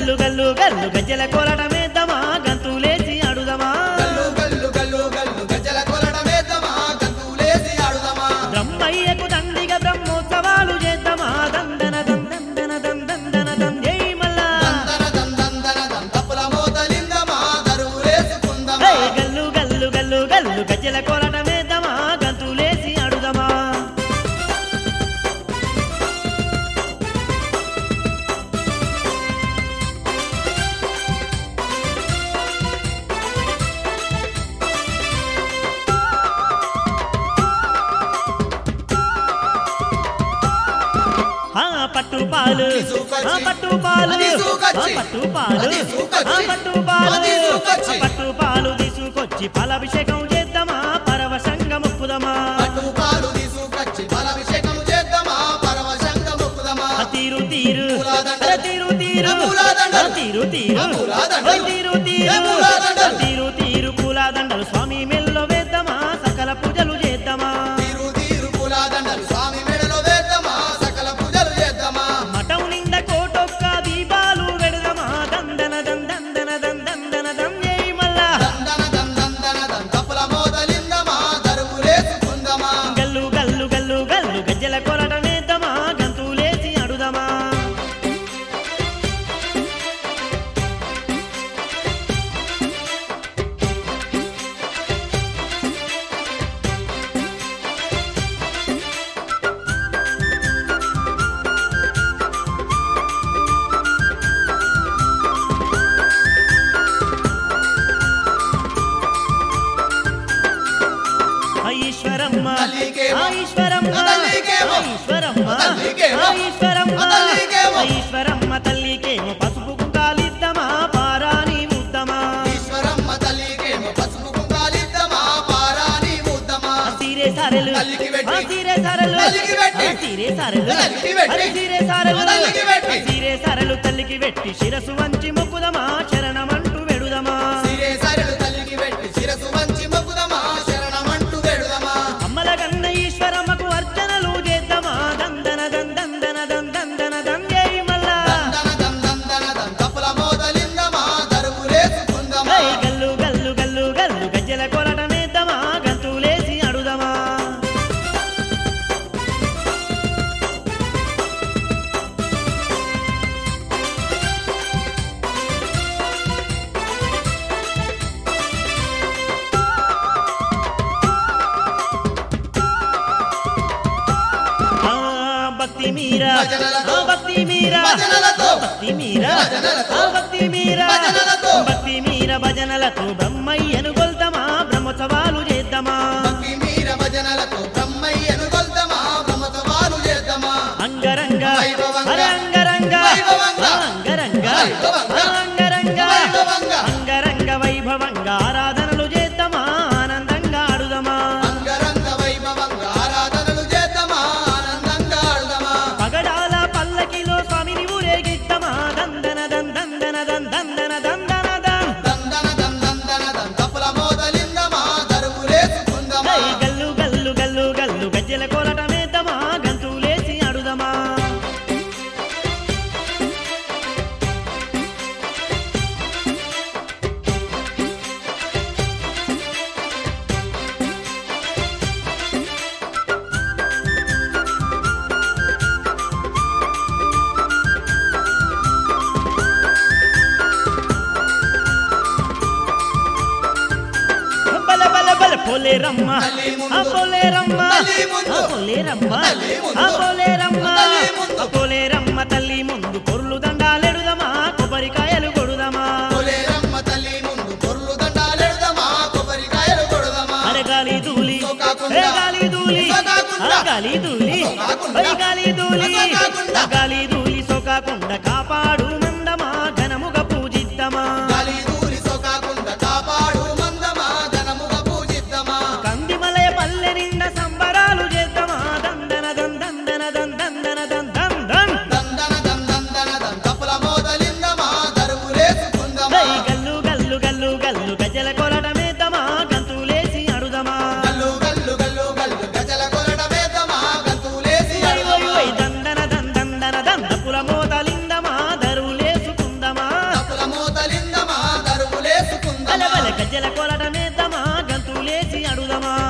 గల్లు గల్లు గల్లు గజ్జల కోలటమేద్దామా గంతులేసి అడుదమా గల్లు గల్లు గల్లు గల్లు గజ్జల కొలడమేద్దామా గంతులేసి ఆడుదామా బ్రహ్మయ్యకు దండిగా బ్రహ్మోత్సవాలు చేద్దామా దందన దందన దందన దం జై మల్లా దందన దందన దంతపుల మోతలిందమా దరువులేసుకుందమా హే, గల్లు గల్లు గల్లు గల్లు గజ్జల కోలటమేద్దామా గంతులేసి అడుదమా ఆ పట్టు పాలు తీసుకొచ్చి, ఆ పట్టు పాలు అది ఆ తీసుకొచ్చి, పట్టు పాలు అది తీసుకొచ్చి, ఆ పట్టు పాలు అది తీసుకొచ్చి. ఆ పట్టు పాలు తీసుకొచ్చి ఫలాభిషేకం చేద్దామా పరవశంగ ముక్కుదమా పట్టు పాలు తీసుకొచ్చి బలాభిషేకం చేద్దామా పరవశంగ మొక్కుదమా ఆ తీరు తీరు పూలదండలు. అరే తీరు తీరు ఆ పూలదండలు. ఆ తీరు తీరు ఆ పూలదండలు. ఓ తీరు తీరు ఏ పూలదండలు. ఆ తీరు తీరు పూలదండలు స్వామి మెల్లో వేద్దామా సకల పూజలు చేద్దామా తీరు తీరు పూలదండలు స్వామి మెడలో వేద్దామా సకల పూజలు చేద్దామా మఠం నిండా కోటొక్క దీపాలు పెడదామా దందన దందన దందన దం జై మల్లా దందన దందన దంతపుల మోతలిందమా దరువులేసుకుందమా గల్లు గల్లు గల్లు గల్లు గజ్జల కొరటమేద్దామా గంతులేసి అడుదమా ఈశ్వరమ్మ తల్లికేమో. ఈశ్వరమ్మ తల్లికేమో. ఈశ్వరమ్మ తల్లికేమో. ఈశ్వరమ్మ తల్లికేమో. ఈశ్వరమ్మ తల్లికేమో పసుపు కుంకాలిద్దామా పారాని ముద్దమా ఈశ్వరమ్మ తల్లికేమో పసుపు కుంకాలిద్దామా పారాని ముద్దమా సీరే సారెలు తల్లికి పెట్టి. ఆ సీరే సారెలు తల్లికి పెట్టి. ఆ సీరే సారెలు తల్లికి పెట్టి. అరే సీరే సారెలు తల్లికి పెట్టి. ఆ సీరే సారెలు తల్లికి పెట్టి శిరసు వంచి మొక్కుదమా శరణమంటూ వెడుదమా సిరే సరడు తల్లికి పెట్టి శిరసు వంచి మొక్కుదమా శరణమంటూ వేడుదమా అమ్మల గన్న ఈశ్వరమ్మకు అర్చనలు చేద్దామా దందన దందన దందన దంజై మల్లా దందన దందన దంతపుల మోతలిందమా దరువులేసుకుందమా హే, గల్లు గల్లు గల్లు గల్లు గజ్జల కొలటమేద్దామా గంతులేసి అడుదమా ఆ, భక్తి మీరా భజనలతో. ఆ, భక్తి మీరా భజనలతో. భక్తి మీరా భజనలతో. ఆ, భక్తి మీరా భజనలతో. భక్తి మీర భజనలతో బ్రహ్మయ్యను కొల్తామా బ్రహ్మోత్సవాలు చేద్దామా భక్తి మీర భజనలతో బ్రహ్మయ్యను కొల్దమా బ్రహ్మతవాలు చేద్దామా అంగరంగ వైభవంగా. అరే అంగరంగ వైభవంగా. ఆ, అంగరంగ వైభవంగా. ఆ, అంగరంగ వైభవంగా. అంగరంగ వైభవంగా ఆరాధనలు చేద్దామా ఆనందంగా ఆడుదమా అంగరంగ వైభవంగా ఆరాధనలు చేద్దామా ఆనందంగా ఆడుదమా పగడాల పల్లకిలో స్వామిని ఊరేగిద్దమా దందన దందన దందన దందన దం దందన దందన దంతపుల మోతలిందమా దరువులేసుకుందమా హే, గల్లు గల్లు గల్లు గల్లు గజ్జల కోలటమేద్దామా గంతులేసి ఆడుదమా బల బల బల పోలేరమ్మ తల్లి ముందు. ఆ పోలేరమ్మ తల్లి ముందు. ఆ పోలేరమ్మ తల్లి ముందు. ఆ పోలేరమ్మ తల్లి ముందు. ఆ పోలేరమ్మ తల్లి ముందు పొర్లు దండాలెడుదమా కొబ్బరికాయలు కొడుదమా కొలేరమ్మ తల్లి ముందు పొర్లు దండాలెడదమా కొబ్బరికాయలు కొడదమా అరే గాలి దూలి సోకాకుండా. ఏ గాలి దూలి సోకాకుండా. ఆ గాలి దూలి సోకాకుండా. ఓయ్ గాలి దూలి సోకాకుండా. ఆ గాలి దూలి సోకాకుండా కాపాడు మందమా ఘనముగా పూజిద్దమా గాలి దూరి సోకాకుండా కాపాడు మందమా ఘనముగా పూజిద్దమా కందిమలయ పల్లె నిండా సంబరాలు చేద్దామా దందన దందన దందన దందన దం దందన దందన దంతపుల మోతలిందమా దరువులేసుకుందమా హై గల్లు గల్లు గల్లు గల్లు గజల కొలటమేద్దామా గంతులేసి అడుదమా గల్లు గల్లు గల్లు గల్లు గజల కొలడమేద్దామా గంతులేసి ఓయ్ ఓయ్ అడుదమా ఓయ్ దందన దందన దందపుల మోతలిందమా కలుదమా